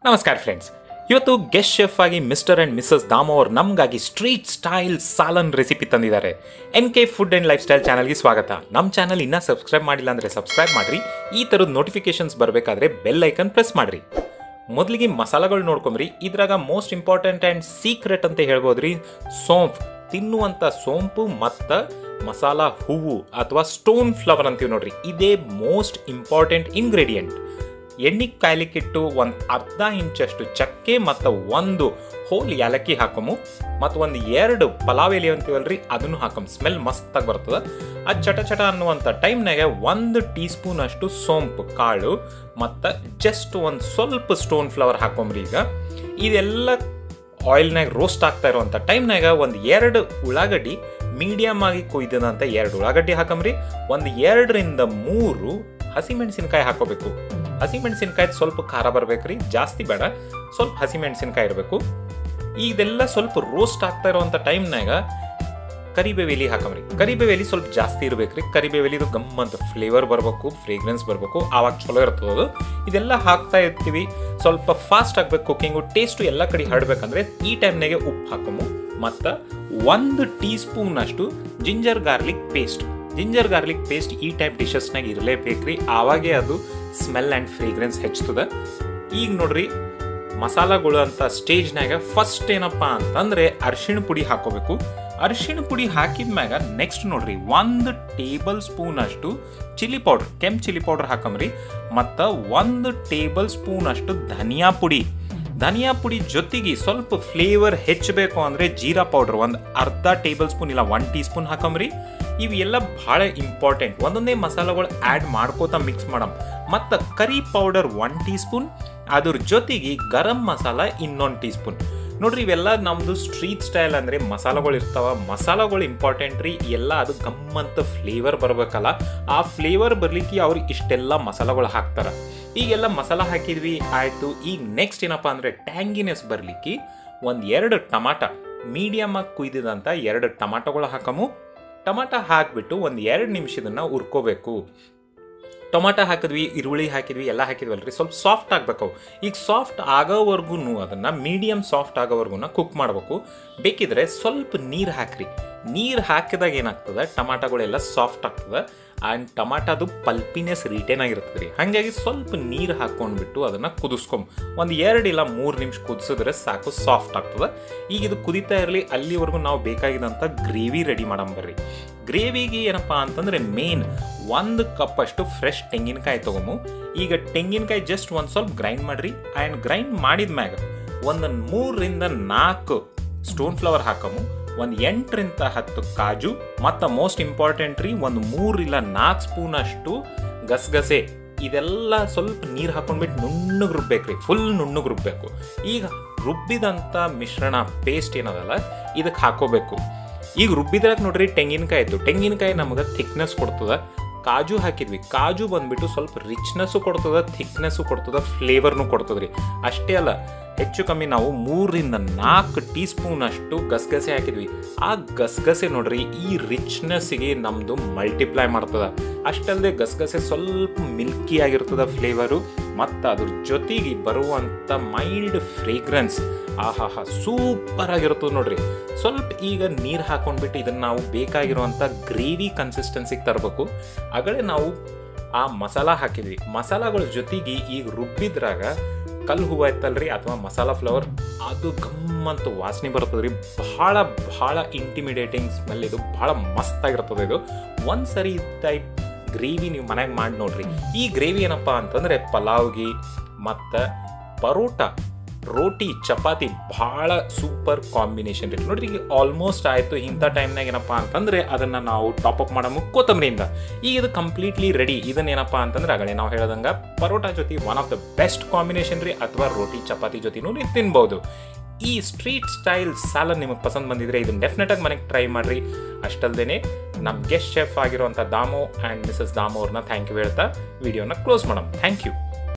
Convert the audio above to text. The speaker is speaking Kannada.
ನಮಸ್ಕಾರ ಫ್ರೆಂಡ್ಸ್ ಇವತ್ತು ಗೆಸ್ಟ್ ಶೆಫ್ ಆಗಿ ಮಿಸ್ಟರ್ ಆ್ಯಂಡ್ ಮಿಸ್ಸಸ್ ದಾಮೋ ಅವ್ರು ನಮಗಾಗಿ ಸ್ಟ್ರೀಟ್ ಸ್ಟೈಲ್ ಸಾಲನ್ ರೆಸಿಪಿ ತಂದಿದ್ದಾರೆ N K food and life style ಚಾನಲ್ಗೆ ಸ್ವಾಗತ ನಮ್ಮ ಚಾನಲ್ ಇನ್ನೂ ಸಬ್ಸ್ಕ್ರೈಬ್ ಮಾಡಿಲ್ಲ ಅಂದರೆ ಸಬ್ಸ್ಕ್ರೈಬ್ ಮಾಡಿರಿ ಈ ಥರದ ನೋಟಿಫಿಕೇಶನ್ಸ್ ಬರಬೇಕಾದ್ರೆ ಬೆಲ್ ಐಕನ್ ಪ್ರೆಸ್ ಮಾಡಿರಿ ಮೊದಲಿಗೆ ಮಸಾಲೆಗಳು ನೋಡ್ಕೊಂಬ್ರಿ ಇದ್ರಾಗ ಮೋಸ್ಟ್ ಇಂಪಾರ್ಟೆಂಟ್ ಆ್ಯಂಡ್ ಸೀಕ್ರೆಟ್ ಅಂತ ಹೇಳ್ಬೋದ್ರಿ ಸೋಂಪು ತಿನ್ನುವಂಥ ಸೋಂಪು ಮತ್ತು ಮಸಾಲ ಹೂವು ಅಥವಾ ಸ್ಟೋನ್ ಫ್ಲವರ್ ಅಂತೀವಿ ನೋಡ್ರಿ ಇದೇ ಮೋಸ್ಟ್ ಇಂಪಾರ್ಟೆಂಟ್ ಇಂಗ್ರೀಡಿಯೆಂಟ್ ಎಣ್ಣೆ ಕಾಯ್ಲಿಕ್ಕಿಟ್ಟು ಒಂದು ಅರ್ಧ ಇಂಚಷ್ಟು ಚಕ್ಕೆ ಮತ್ತು ಒಂದು ಹೋಲ್ ಏಲಕ್ಕಿ ಹಾಕಮು ಮತ್ತು ಒಂದು ಎರಡು ಪಲಾವ್ ಎಲೆ ಅಂತೀವಲ್ರಿ ಅದನ್ನು ಹಾಕಮ್ ಸ್ಮೆಲ್ ಮಸ್ತಾಗಿ ಬರ್ತದೆ ಅದು ಚಟ ಚಟ ಅನ್ನುವಂಥ ಟೈಮ್ನಾಗ ಒಂದು ಟೀ ಸ್ಪೂನ್ ಅಷ್ಟು ಸೋಂಪು ಕಾಳು ಮತ್ತು ಜಸ್ಟ್ ಒಂದು ಸ್ವಲ್ಪ ಸ್ಟೋನ್ ಫ್ಲವರ್ ಹಾಕೊಂಬ್ರಿ ಈಗ ಇದೆಲ್ಲ ಆಯಿಲ್ನಾಗ ರೋಸ್ಟ್ ಆಗ್ತಾ ಇರುವಂಥ ಟೈಮ್ನಾಗ ಒಂದು ಎರಡು ಉಳ್ಳಾಗಡ್ಡಿ ಮೀಡಿಯಮ್ ಆಗಿ ಕೊಯ್ದಂತ ಎರಡು ಉಳ್ಳಾಗಡ್ಡಿ ಹಾಕಂಬ್ರಿ ಒಂದು ಎರಡರಿಂದ ಮೂರು ಹಸಿಮೆಣಸಿನ್ಕಾಯಿ ಹಾಕೋಬೇಕು ಹಸಿಮೆಣಸಿನ್ಕಾಯಿ ಸ್ವಲ್ಪ ಖಾರ ಬರ್ಬೇಕ್ರಿ ಜಾಸ್ತಿ ಬೇಡ ಸ್ವಲ್ಪ ಹಸಿಮೆಣಸಿನ್ಕಾಯಿ ಇರಬೇಕು ಇದೆಲ್ಲ ಸ್ವಲ್ಪ ರೋಸ್ಟ್ ಆಗ್ತಾ ಇರುವಂಥ ಟೈಮ್ನಾಗ ಕರಿಬೇವೆಲಿ ಹಾಕಮ್ರಿ ಕರಿಬೇವೆಲಿ ಸ್ವಲ್ಪ ಜಾಸ್ತಿ ಇರ್ಬೇಕ್ರಿ ಕರಿಬೇವೆಲಿದು ಗಮ್ ಅಂತ ಫ್ಲೇವರ್ ಬರಬೇಕು ಫ್ರೇಗ್ರೆನ್ಸ್ ಬರಬೇಕು ಆವಾಗ ಚಲೋ ಇರ್ತದೆ ಅದು ಇದೆಲ್ಲ ಹಾಕ್ತಾ ಇರ್ತೀವಿ ಸ್ವಲ್ಪ ಫಾಸ್ಟ್ ಆಗ್ಬೇಕು ಕುಕ್ಕಿಂಗು ಟೇಸ್ಟು ಎಲ್ಲ ಕಡೆ ಹರಡ್ಬೇಕಂದ್ರೆ ಈ ಟೈಮ್ನಾಗೆ ಉಪ್ಪು ಹಾಕಮು ಮತ್ತು ಒಂದು ಟೀ ಸ್ಪೂನ್ ಅಷ್ಟು ginger garlic paste ginger garlic paste ಈ ಟೈಪ್ ಡಿಶಸ್ನಾಗ ಇರಲೇಬೇಕ್ರಿ ಆವಾಗೇ ಅದು ಸ್ಮೆಲ್ ಆ್ಯಂಡ್ ಫ್ರೇಗ್ರೆನ್ಸ್ ಹೆಚ್ಚುತ್ತದೆ ಈಗ ನೋಡ್ರಿ ಮಸಾಲಗಳು ಅಂತ ಸ್ಟೇಜ್ನಾಗ ಫಸ್ಟ್ ಏನಪ್ಪ ಅಂತಂದ್ರೆ ಅರಿಶಿಣ ಪುಡಿ ಹಾಕೋಬೇಕು ಅರಿಶಿಣ ಪುಡಿ ಹಾಕಿದ ಮ್ಯಾಗ ನೆಕ್ಸ್ಟ್ ನೋಡ್ರಿ ಒಂದು ಟೇಬಲ್ ಸ್ಪೂನ್ ಅಷ್ಟು ಚಿಲ್ಲಿ ಪೌಡ್ರ್ ಕೆಂಪು ಚಿಲ್ಲಿ ಪೌಡರ್ ಹಾಕಮ್ರಿ ಮತ್ತು ಒಂದು ಟೇಬಲ್ ಸ್ಪೂನ್ ಅಷ್ಟು ಧನಿಯಾ ಪುಡಿ ಧನಿಯಾ ಪುಡಿ ಜೊತೆಗೆ ಸ್ವಲ್ಪ ಫ್ಲೇವರ್ ಹೆಚ್ಚಬೇಕು ಅಂದರೆ ಜೀರಾ ಪೌಡರ್ ಒಂದು ಅರ್ಧ ಟೇಬಲ್ ಸ್ಪೂನ್ ಇಲ್ಲ ಒನ್ ಟೀ ಸ್ಪೂನ್ ಹಾಕಮ್ರಿ ಇವೆಲ್ಲ ಭಾಳ ಇಂಪಾರ್ಟೆಂಟ್ ಒಂದೊಂದೇ ಮಸಾಲೆಗಳು ಆ್ಯಡ್ ಮಾಡ್ಕೋತಾ ಮಿಕ್ಸ್ ಮಾಡಮ್ ಮತ್ತು curry powder one teaspoon ಅದ್ರ ಜೊತೆಗೆ ಗರಂ ಮಸಾಲ ಇನ್ನೊಂದು ಟೀ ಸ್ಪೂನ್ ನೋಡ್ರಿ ಇವೆಲ್ಲ ನಮ್ಮದು ಸ್ಟ್ರೀಟ್ ಸ್ಟೈಲ್ ಅಂದರೆ ಮಸಾಲೆಗಳು ಇರ್ತಾವ ಮಸಾಲೆಗಳು ಇಂಪಾರ್ಟೆಂಟ್ ರೀ ಎಲ್ಲ ಅದು ಗಮ್ಮಂತ ಫ್ಲೇವರ್ ಬರಬೇಕಲ್ಲ ಆ ಫ್ಲೇವರ್ ಬರ್ಲಿಕ್ಕೆ ಅವ್ರು ಇಷ್ಟೆಲ್ಲ ಮಸಾಲೆಗಳು ಹಾಕ್ತಾರೆ ಈಗೆಲ್ಲ ಮಸಾಲ ಹಾಕಿದ್ವಿ ಆಯಿತು ಈಗ ನೆಕ್ಸ್ಟ್ ಏನಪ್ಪ ಅಂದರೆ ಟ್ಯಾಂಗಿನೆಸ್ ಬರಲಿಕ್ಕೆ ಒಂದು ಎರಡು ಟಮಾಟ ಮೀಡಿಯಮ್ ಆಗಿ ಕುಯ್ದಿದಂಥ ಎರಡು ಟಮಾಟೋಗಳು ಹಾಕಮು ಟಮಾಟ ಹಾಕಿಬಿಟ್ಟು ಒಂದು ಎರಡು ನಿಮಿಷದನ್ನ ಉರ್ಕೋಬೇಕು ಟೊಮಾಟೊ ಹಾಕಿದ್ವಿ ಈರುಳ್ಳಿ ಹಾಕಿದ್ವಿ ಎಲ್ಲ ಹಾಕಿದ್ವಲ್ರಿ ಸ್ವಲ್ಪ ಸಾಫ್ಟ್ ಆಗಬೇಕು ಈಗ ಸಾಫ್ಟ್ ಆಗೋವರೆಗೂ ಅದನ್ನು ಮೀಡಿಯಮ್ ಸಾಫ್ಟ್ ಆಗೋವರೆಗೂ ಕುಕ್ ಮಾಡಬೇಕು ಬೇಕಿದ್ರೆ ಸ್ವಲ್ಪ ನೀರು ಹಾಕ್ರಿ ನೀರು ಹಾಕಿದಾಗ ಏನಾಗ್ತದೆ ಟಮಾಟಗಳೆಲ್ಲ ಸಾಫ್ಟ್ ಆಗ್ತದೆ ಆ್ಯಂಡ್ ಟಮಾಟದು ಪಲ್ಪಿನೆಸ್ ರಿಟೇನ್ ಆಗಿರ್ತದೆ ರೀ ಹಾಗಾಗಿ ಸ್ವಲ್ಪ ನೀರು ಹಾಕ್ಕೊಂಡ್ಬಿಟ್ಟು ಅದನ್ನು ಕುದಿಸ್ಕೊಂಬ ಒಂದು ಎರಡು ಇಲ್ಲ ಮೂರು ನಿಮಿಷ ಕುದಿಸಿದ್ರೆ ಸಾಕು ಸಾಫ್ಟ್ ಆಗ್ತದೆ ಈಗ ಇದು ಕುದಿತಾ ಇರಲಿ ಅಲ್ಲಿವರೆಗೂ ನಾವು ಬೇಕಾಗಿದ್ದಂಥ ಗ್ರೇವಿ ರೆಡಿ ಮಾಡಂಬರ್ರಿ ಗ್ರೇವಿಗೆ ಏನಪ್ಪ ಅಂತಂದರೆ ಮೇನ್ ಒಂದು ಕಪ್ ಅಷ್ಟು ಫ್ರೆಶ್ ತೆಂಗಿನಕಾಯಿ ತೊಗೊಂಬು ಈಗ ತೆಂಗಿನಕಾಯಿ ಜಸ್ಟ್ ಒಂದು ಸ್ವಲ್ಪ ಗ್ರೈಂಡ್ ಮಾಡಿರಿ ಆ್ಯಂಡ್ ಗ್ರೈಂಡ್ ಮಾಡಿದ ಮ್ಯಾಗ ಒಂದು ಮೂರರಿಂದ ನಾಲ್ಕು ಸ್ಟೋನ್ ಫ್ಲವರ್ ಹಾಕಮು ಒಂದು ಎಂಟರಿಂದ ಹತ್ತು ಕಾಜು ಮತ್ತು ಮೋಸ್ಟ್ ಇಂಪಾರ್ಟೆಂಟ್ ರೀ ಒಂದು ಮೂರಿಲ್ಲ ನಾಲ್ಕು ಸ್ಪೂನ್ ಅಷ್ಟು ಗಸಗಸೆ ಇದೆಲ್ಲ ಸ್ವಲ್ಪ ನೀರು ಹಾಕೊಂಡ್ಬಿಟ್ಟು ನುಣ್ಣಗೆ ರುಬ್ಬೇಕ್ರಿ ಫುಲ್ ನುಣ್ಣಗೆ ರುಬ್ಬೇಕು ಈಗ ರುಬ್ಬಿದಂಥ ಮಿಶ್ರಣ ಪೇಸ್ಟ್ ಏನದಲ್ಲ ಇದಕ್ಕೆ ಹಾಕೋಬೇಕು ಈಗ ರುಬ್ಬಿದ್ರಾಗ ನೋಡ್ರಿ ತೆಂಗಿನಕಾಯಿ ಇತ್ತು ತೆಂಗಿನಕಾಯಿ ನಮಗೆ ಥಿಕ್ನೆಸ್ ಕೊಡ್ತದ ಕಾಜು ಹಾಕಿದ್ವಿ ಕಾಜು ಬಂದ್ಬಿಟ್ಟು ಸ್ವಲ್ಪ ರಿಚ್ನೆಸ್ಸು ಕೊಡ್ತದ ಥಿಕ್ನೆಸ್ಸು ಕೊಡ್ತದ ಫ್ಲೇವರ್ನು ಕೊಡ್ತದ್ರಿ ಅಷ್ಟೇ ಅಲ್ಲ ಹೆಚ್ಚು ಕಮ್ಮಿ ನಾವು ಮೂರರಿಂದ ನಾಲ್ಕು ಟೀ ಸ್ಪೂನ್ ಅಷ್ಟು ಗಸಗಸೆ ಹಾಕಿದ್ವಿ ಆ ಗಸಗಸೆ ನೋಡ್ರಿ ಈ ರಿಚ್ನೆಸ್ಸಿಗೆ ನಮ್ಮದು ಮಲ್ಟಿಪ್ಲೈ ಮಾಡ್ತದ ಅಷ್ಟಲ್ಲದೆ ಗಸಗಸೆ ಸ್ವಲ್ಪ ಮಿಲ್ಕಿ ಆಗಿರ್ತದ ಫ್ಲೇವರು ಮತ್ತು ಅದ್ರ ಜೊತೆಗೆ ಬರುವಂಥ ಮೈಲ್ಡ್ ಫ್ರೇಗ್ರೆನ್ಸ್ ಆಹಾಹಾ ಸೂಪರ್ ಆಗಿರ್ತದೆ ನೋಡ್ರಿ ಸ್ವಲ್ಪ ಈಗ ನೀರು ಹಾಕೊಂಡ್ಬಿಟ್ಟು ಇದನ್ನು ನಾವು ಬೇಕಾಗಿರುವಂಥ ಗ್ರೇವಿ ಕನ್ಸಿಸ್ಟೆನ್ಸಿಗೆ ತರಬೇಕು ಆಗಲೇ ನಾವು ಆ ಮಸಾಲ ಹಾಕಿದ್ವಿ ಮಸಾಲಗಳ ಜೊತೆಗೆ ಈಗ ರುಬ್ಬಿದ್ರಾಗ ಕಲ್ಲು ಹೂವು ಐತಲ್ರಿ ಅಥವಾ ಮಸಾಲ ಫ್ಲವರ್ ಅದು ಗಮ್ಮಂತ ವಾಸನೆ ಬರ್ತದೆ ರೀ ಭಾಳ ಭಾಳ ಇಂಟಿಮಿಡೇಟಿಂಗ್ ಸ್ಮೆಲ್ ಇದು ಭಾಳ ಮಸ್ತಾಗಿರ್ತದೆ ಇದು ಒಂದು ಸರಿ ಟೈಪ್ ಗ್ರೇವಿ ನೀವು ಮನೆಗೆ ಮಾಡಿ ನೋಡ್ರಿ ಈ ಗ್ರೇವಿ ಏನಪ್ಪ ಅಂತಂದರೆ ಪಲಾವ್ಗೆ ಮತ್ತು ಪರೋಟ ರೋಟಿ ಚಪಾತಿ ಭಾಳ ಸೂಪರ್ ಕಾಂಬಿನೇಷನ್ ರೀ ನೋಡ್ರಿ ಈಗ ಆಲ್ಮೋಸ್ಟ್ ಆಯಿತು ಇಂಥ ಟೈಮ್ನಾಗ ಏನಪ್ಪ ಅಂತಂದರೆ ಅದನ್ನು ನಾವು ಟಾಪ್ ಅಪ್ ಮಾಡೋ ಕೊತ್ತಂಬರಿಯಿಂದ ಈಗ ಇದು ಕಂಪ್ಲೀಟ್ಲಿ ರೆಡಿ ಇದನ್ನೇನಪ್ಪ ಅಂತಂದ್ರೆ ಆಗಲೇ ನಾವು ಹೇಳ್ದಂಗೆ ಪರೋಟ ಜೊತೆ one of the best combination ರೀ ಅಥವಾ ರೋಟಿ ಚಪಾತಿ ಜೊತೆನೂ ನೀವು ತಿನ್ಬೋದು ಈ ಸ್ಟ್ರೀಟ್ ಸ್ಟೈಲ್ ಸಾಲನ್ ನಿಮಗೆ ಪಸಂದ್ ಬಂದಿದ್ರೆ ಇದನ್ನ ಡೆಫಿನೆಟಾಗಿ ಮನೆಗೆ ಟ್ರೈ ಮಾಡಿರಿ ಅಷ್ಟಲ್ದೇ ನಮ್ಮ ಗೆಸ್ಟ್ ಶೆಫ್ ಆಗಿರುವಂಥ ದಾಮೋ ಆ್ಯಂಡ್ ಮಿಸಸ್ ದಾಮೋ ಅವ್ರನ್ನ ಥ್ಯಾಂಕ್ ಯು ಹೇಳ್ತಾ ವಿಡಿಯೋನ ಕ್ಲೋಸ್ ಮಾಡೋಣ ಥ್ಯಾಂಕ್ ಯು